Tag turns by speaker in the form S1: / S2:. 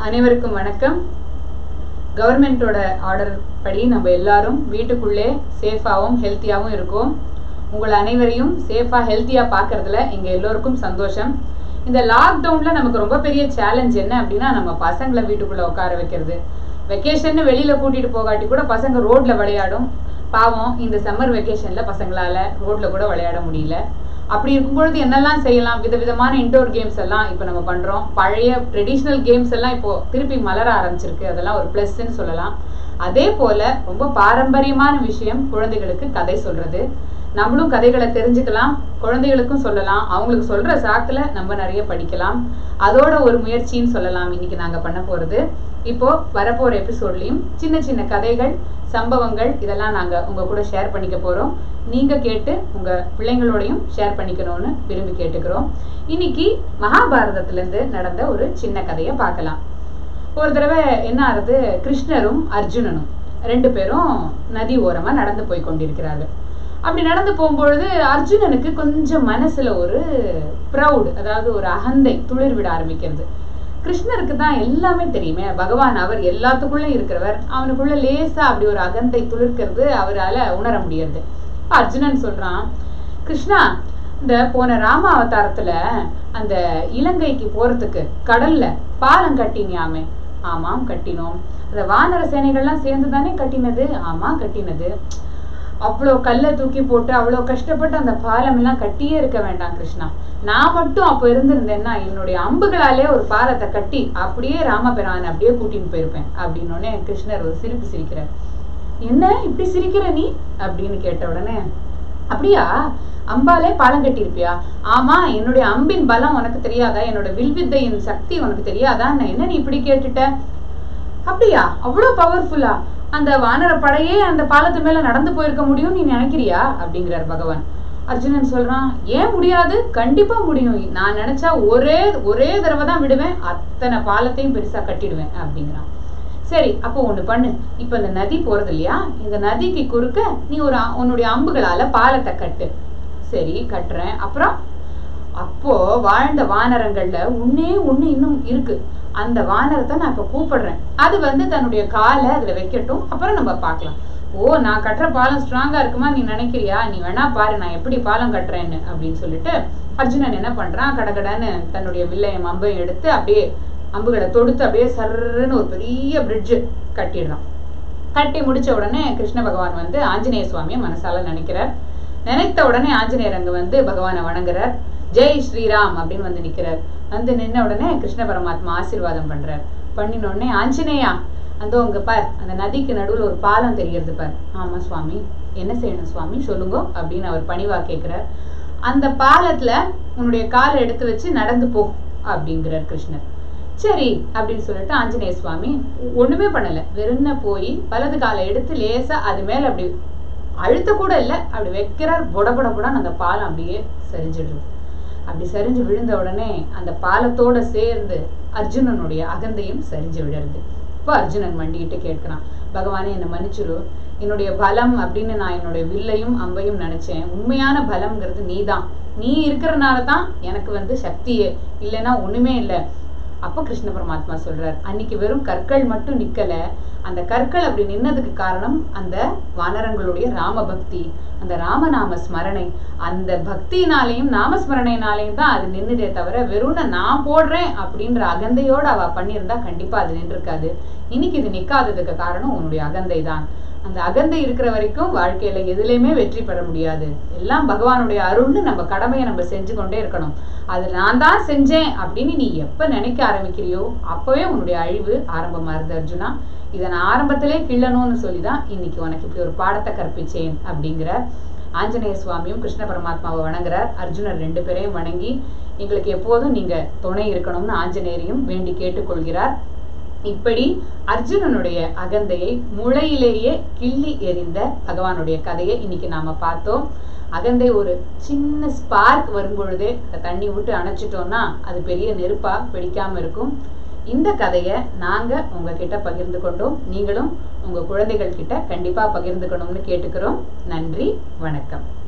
S1: அனைவருக்கும் வணக்கம் கவர்மெண்ட்டோட ஆர்டர் படி நம்ம எல்லாரும் வீட்டுக்குள்ளே சேஃபாகவும் ஹெல்த்தியாகவும் இருக்கோம் உங்கள் அனைவரையும் சேஃபாக ஹெல்த்தியாக பார்க்கறதுல எங்கள் எல்லோருக்கும் சந்தோஷம் இந்த லாக்டவுனில் நமக்கு ரொம்ப பெரிய சேலஞ்ச் என்ன அப்படின்னா நம்ம பசங்களை வீட்டுக்குள்ளே உட்கார வைக்கிறது வெக்கேஷன்னு வெளியில் கூட்டிகிட்டு போகாட்டி கூட பசங்க ரோட்டில் விளையாடும் பாவம் இந்த சம்மர் வெக்கேஷனில் பசங்களால் ரோட்டில் கூட விளையாட முடியல அப்படி இருக்கும்பொழுது என்னெல்லாம் செய்யலாம் விதவிதமான இன்டோர் கேம்ஸ் எல்லாம் இப்போ நம்ம பண்ணுறோம் பழைய ட்ரெடிஷ்னல் கேம்ஸ் எல்லாம் இப்போ திருப்பி மலர ஆரம்பிச்சிருக்கு அதெல்லாம் ஒரு ப்ளஸ்ன்னு சொல்லலாம் அதே போல ரொம்ப பாரம்பரியமான விஷயம் குழந்தைகளுக்கு கதை சொல்றது நம்மளும் கதைகளை தெரிஞ்சுக்கலாம் குழந்தைகளுக்கும் சொல்லலாம் அவங்களுக்கு சொல்ற சாக்குல நம்ம நிறைய படிக்கலாம் அதோட ஒரு முயற்சின்னு சொல்லலாம் இன்னைக்கு நாங்க பண்ண போறது இப்போ வரப்போற எபிசோட்லயும் சின்ன சின்ன கதைகள் சம்பவங்கள் இதெல்லாம் நாங்க உங்க கூட ஷேர் பண்ணிக்க போறோம் நீங்க கேட்டு உங்க பிள்ளைங்களோடையும் ஷேர் பண்ணிக்கணும்னு விரும்பி கேட்டுக்கிறோம் இன்னைக்கு மகாபாரதத்துல இருந்து நடந்த ஒரு சின்ன கதையை பார்க்கலாம் ஒரு தடவை என்ன ஆகுது கிருஷ்ணரும் அர்ஜுனனும் ரெண்டு பேரும் நதி ஓரமா நடந்து போய் கொண்டிருக்கிறார்கள் அப்படி நடந்து போகும்பொழுது அர்ஜுனனுக்கு கொஞ்சம் மனசுல ஒரு ப்ரௌட் அதாவது ஒரு அகந்தை துளிர் விட ஆரம்பிக்கிறது கிருஷ்ணருக்கு தான் எல்லாமே தெரியுமே பகவான் அவர் எல்லாத்துக்குள்ள இருக்கிறவர் அவனுக்குள்ள லேசா அப்படி ஒரு அகந்தை துளிர்க்கிறது அவரால உணர முடியாது அர்ஜுனன் சொல்றான் கிருஷ்ணா இந்த போன ராம அவதாரத்துல அந்த இலங்கைக்கு போறதுக்கு கடல்ல பாலம் கட்டினியாமே ஆமாம் கட்டினோம் அந்த வானர சேனைகள்லாம் சேர்ந்து தானே கட்டினது ஆமா கட்டினது அவ்வளோ கல்லை தூக்கி போட்டு அவ்வளோ கஷ்டப்பட்டு அந்த பாலம் எல்லாம் கட்டியே இருக்க வேண்டாம் கிருஷ்ணா நான் மட்டும் அப்போ இருந்திருந்தேன்னா என்னுடைய அம்புகளாலே ஒரு பாலத்தை கட்டி அப்படியே ராமபிரான் அப்படியே கூட்டின்னு போயிருப்பேன் அப்படின்னோடனே கிருஷ்ணர் ஒரு சிரிப்பு சிரிக்கிறார் என்ன இப்படி சிரிக்கிற நீ அப்படின்னு கேட்ட உடனே அப்படியா அம்பாலே பாலம் கட்டியிருப்பியா ஆமா என்னுடைய அம்பின் பலம் உனக்கு தெரியாதா என்னோட வில்வித்தையின் சக்தி உனக்கு தெரியாதா என்ன நீ இப்படி கேட்டுட்ட அப்படியா அவ்வளோ பவர்ஃபுல்லா அந்த வானர படையே அந்த பாலத்து மேல நடந்து போயிருக்க முடியும் நீ நினைக்கிறியா அப்படிங்கிறார் பகவான் அர்ஜுனன் சொல்றான் ஏன் முடியாது கண்டிப்பா முடியும் நான் நினைச்சா ஒரே ஒரே தடவை தான் விடுவேன் அத்தனை பாலத்தையும் பெருசா கட்டிடுவேன் அப்படிங்கிறான் சரி அப்போ ஒண்ணு பண்ணு இப்ப இந்த நதி போறது இல்லையா இந்த நதிக்கு குறுக்க நீ ஒரு உன்னுடைய அம்புகளால பாலத்தை கட்டு சரி கட்டுறேன் அப்புறம் அப்போ வாழ்ந்த வானரங்கள்ல ஒன்னே ஒண்ணு இன்னும் இருக்கு அந்த வானரத்தை நான் இப்ப கூப்பிடுறேன் அது வந்து தன்னுடைய காலை அதுல வைக்கட்டும் அப்புறம் நம்ம பார்க்கலாம் ஓ நான் கட்டுற பாலம் ஸ்ட்ராங்கா இருக்குமா நீ நினைக்கிறியா நீ வேணா பாரு நான் எப்படி பாலம் கட்டுறேன்னு அப்படின்னு சொல்லிட்டு அர்ஜுனன் என்ன பண்றான் கடகடன்னு தன்னுடைய வில்லையும் அம்பையும் எடுத்து அப்படியே அம்புகளை தொடுத்து அப்படியே சர்ன்னு ஒரு பெரிய பிரிட்ஜ் கட்டிடுறான் கட்டி முடிச்ச உடனே கிருஷ்ண பகவான் வந்து ஆஞ்சநேய சுவாமியை மனசால நினைக்கிறார் நினைத்த உடனே ஆஞ்சநேயர் அங்க வந்து பகவானை வணங்குறார் ஜெய் ஸ்ரீராம் அப்படின்னு வந்து நிக்கிறார் வந்து நின்ன உடனே கிருஷ்ண பரமாத்மா ஆசீர்வாதம் பண்றார் பண்ணின உடனே ஆஞ்சநேயா அந்த உங்க பார் அந்த நதிக்கு நடுவில் ஒரு பாலம் தெரியறது பார் ஆமா சுவாமி என்ன செய்யணும் சுவாமி சொல்லுங்க அப்படின்னு அவர் பணிவா கேட்கிறார் அந்த பாலத்துல உன்னுடைய காலை எடுத்து வச்சு நடந்து போ அப்படிங்கிறார் கிருஷ்ணர் சரி அப்படின்னு சொல்லிட்டு ஆஞ்சநேய சுவாமி ஒண்ணுமே பண்ணல வெறும்ன போய் வலது காலை எடுத்து லேசா அது மேல அப்படி அழுத்த கூட இல்லை அப்படி வைக்கிறார் புட புட புடான்னு அந்த பாலம் அப்படியே சரிஞ்சிடுது அப்படி சரிஞ்சு விழுந்த உடனே அந்த பாலத்தோட சேர்ந்து அர்ஜுனனுடைய அகந்தையும் சரிஞ்சு விடுறது இப்போ அர்ஜுனன் மண்டிக்கிட்டு கேட்கிறான் பகவானே என்னை மன்னிச்சிரு என்னுடைய பலம் அப்படின்னு நான் என்னுடைய வில்லையும் அம்பையும் நினைச்சேன் உண்மையான பலம்ங்கிறது நீ தான் நீ இருக்கிறனால தான் எனக்கு வந்து சக்தியே இல்லைன்னா ஒண்ணுமே இல்லை அப்போ கிருஷ்ண பரமாத்மா சொல்றார் அன்னைக்கு வெறும் கற்கள் மட்டும் நிக்கல அந்த கற்கள் அப்படி நின்னதுக்கு காரணம் அந்த வானரங்களுடைய ராம பக்தி அந்த ராமநாம ஸ்மரணை அந்த பக்தினாலையும் நாமஸ்மரணையினாலையும் தான் அது நின்னுதே தவிர வெறும் நான் போடுறேன் அப்படின்ற அகந்தையோட அவ பண்ணியிருந்தா கண்டிப்பா அது நின்றுருக்காது இன்னைக்கு இது நிக்காததுக்கு காரணம் உன்னுடைய அகந்தை தான் அந்த அகந்தை இருக்கிற வரைக்கும் வாழ்க்கையில எதுலையுமே வெற்றி பெற முடியாது எல்லாம் பகவானுடைய அருள்னு நம்ம கடமையை நம்ம செஞ்சு கொண்டே இருக்கணும் அது நான் தான் செஞ்சேன் அப்படின்னு நீ எப்ப நினைக்க ஆரம்பிக்கிறியோ அப்பவே உன்னுடைய அழிவு ஆரம்பமாறுது அர்ஜுனா இதை நான் ஆரம்பத்திலே கிள்ளணும்னு சொல்லிதான் இன்னைக்கு உனக்கு இப்படி ஒரு பாடத்தை கற்பிச்சேன் அப்படிங்கிற ஆஞ்சநேய சுவாமியும் கிருஷ்ண பரமாத்மாவை வணங்குறார் அர்ஜுனர் ரெண்டு பேரையும் வணங்கி எங்களுக்கு எப்போதும் நீங்க துணை இருக்கணும்னு ஆஞ்சநேயரையும் வேண்டி கேட்டுக்கொள்கிறார் இப்படி அர்ஜுனனுடைய அகந்தையை முளையிலேயே கிள்ளி எறிந்த பகவானுடைய கதையை இன்னைக்கு நாம பார்த்தோம் அகந்தை ஒரு சின்ன ஸ்பார்க் வரும்பொழுதே அதை தண்ணி விட்டு அணைச்சிட்டோம்னா அது பெரிய நெருப்பா பிடிக்காம இருக்கும் இந்த கதையை நாங்க உங்ககிட்ட பகிர்ந்து கொண்டோம் நீங்களும் உங்க குழந்தைகள் கிட்ட கண்டிப்பா பகிர்ந்துக்கணும்னு கேட்டுக்கிறோம் நன்றி வணக்கம்